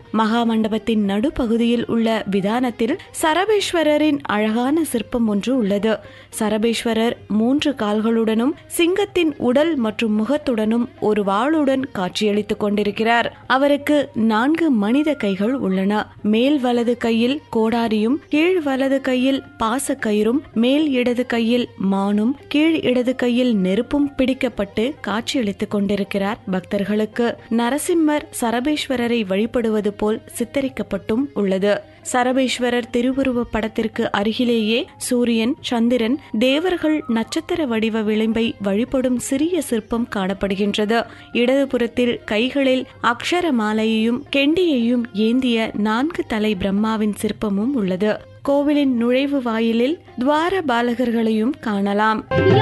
மகா மண்டபத்தின் நடுப்பகுதியில் உள்ள விதானத்தில் சரபேஸ்வரரின் அழகான சிற்பம் ஒன்று உள்ளது சரபேஸ்வரர் மூன்று கால்களுடனும் சிங்கத்தின் உடல் மற்றும் முகத்துடனும் ஒரு வாளுடன் காட்சியளித்துக் கொண்டிருக்கிறார் அவருக்கு நான்கு மனித கைகள் உள்ளன மேல் வலது கையில் கோடாரியும் கீழ் வலது கையில் பாசக்கயிறும் மேல் இடது கையில் மானும் கீழ் இடது கையில் நெருப்பும் பிடிக்கப்பட்டு காட்சியளித்துக் கொண்டிருக்கிறார் பக்தர்களுக்கு நரசிம்மர் சரபேஸ்வரரை வழிபடுவது போல் சித்தரிக்கப்பட்டும் உள்ளது சரபேஸ்வரர் திருவுருவ படத்திற்கு அருகிலேயே சூரியன் சந்திரன் தேவர்கள் நட்சத்திர வடிவ விளிம்பை வழிபடும் சிறிய சிற்பம் காணப்படுகின்றது இடதுபுறத்தில் கைகளில் அக்ஷர மாலையையும் கெண்டியையும் ஏந்திய நான்கு தலை பிரம்மாவின் சிற்பமும் உள்ளது கோவிலின் நுழைவு வாயிலில் துவார பாலகர்களையும் காணலாம்